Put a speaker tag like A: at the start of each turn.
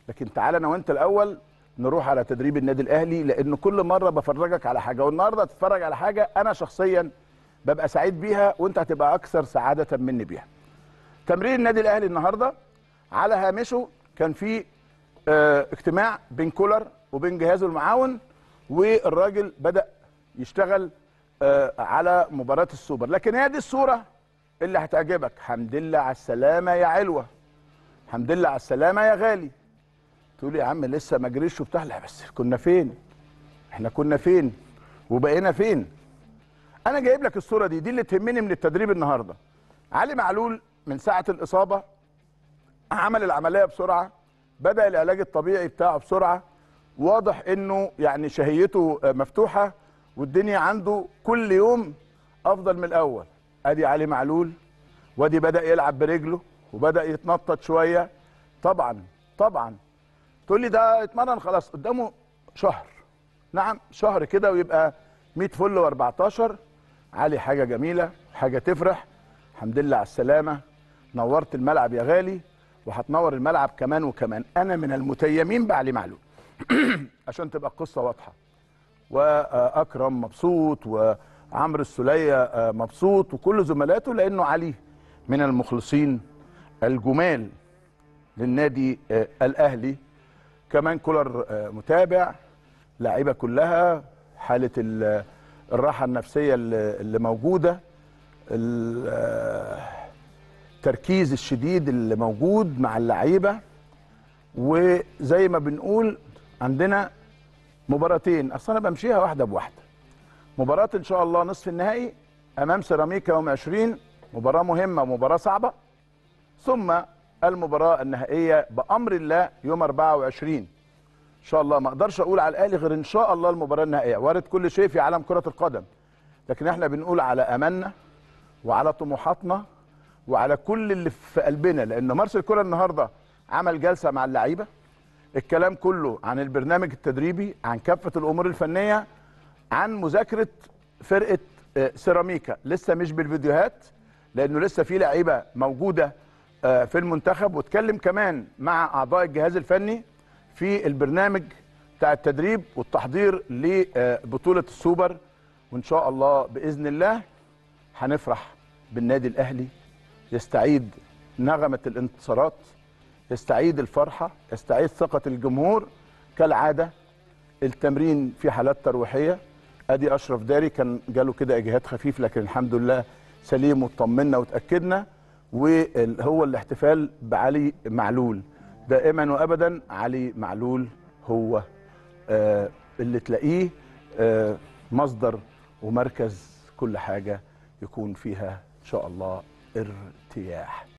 A: لكن تعالى انا وانت الاول نروح على تدريب النادي الاهلي لان كل مره بفرجك على حاجه والنهارده هتتفرج على حاجه انا شخصيا ببقى سعيد بيها وانت هتبقى اكثر سعاده مني بيها تمرين النادي الاهلي النهارده على هامشه كان في اه اجتماع بين كولر وبين جهازه المعاون والراجل بدا يشتغل اه على مباراه السوبر لكن هي دي الصوره اللي هتعجبك حمد لله على السلامه يا علوه حمد لله على السلامه يا غالي تقول يا عم لسه ما جريش وبتاع لا بس كنا فين احنا كنا فين وبقينا فين انا جايب لك الصوره دي دي اللي تهمني من التدريب النهارده علي معلول من ساعه الاصابه عمل العمليه بسرعه بدا العلاج الطبيعي بتاعه بسرعه واضح انه يعني شهيته مفتوحه والدنيا عنده كل يوم افضل من الاول ادي علي معلول وادي بدا يلعب برجله وبدا يتنطط شويه طبعا طبعا تقول لي ده اتمرن خلاص قدامه شهر نعم شهر كده ويبقى 100 فل و14 علي حاجه جميله حاجه تفرح الحمد لله على السلامه نورت الملعب يا غالي وهتنور الملعب كمان وكمان انا من المتيمين بعلي معلول عشان تبقى القصه واضحه واكرم مبسوط وعمرو السوليه مبسوط وكل زملاته لانه علي من المخلصين الجمال للنادي الاهلي كمان كولر متابع لعيبه كلها حاله الراحه النفسيه اللي موجوده التركيز الشديد اللي موجود مع اللعيبه وزي ما بنقول عندنا مباراتين اصل انا بمشيها واحده بواحده مباراه ان شاء الله نصف النهائي امام سيراميكا يوم 20 مباراه مهمه ومباراه صعبه ثم المباراه النهائيه بامر الله يوم 24 ان شاء الله ما اقدرش اقول على الاهلي غير ان شاء الله المباراه النهائيه وارد كل شيء في عالم كره القدم لكن احنا بنقول على املنا وعلى طموحاتنا وعلى كل اللي في قلبنا لان مارسيل كولر النهارده عمل جلسه مع اللعيبه الكلام كله عن البرنامج التدريبي عن كافه الامور الفنيه عن مذاكره فرقه سيراميكا لسه مش بالفيديوهات لانه لسه في لعيبه موجوده في المنتخب واتكلم كمان مع اعضاء الجهاز الفني في البرنامج بتاع التدريب والتحضير لبطوله السوبر وان شاء الله باذن الله هنفرح بالنادي الاهلي يستعيد نغمه الانتصارات يستعيد الفرحه يستعيد ثقه الجمهور كالعاده التمرين في حالات ترويحيه ادي اشرف داري كان جاله كده اجهاد خفيف لكن الحمد لله سليم واطمنا وتاكدنا وهو الاحتفال بعلي معلول دائما وابدا علي معلول هو آه اللي تلاقيه آه مصدر ومركز كل حاجه يكون فيها ان شاء الله ارتياح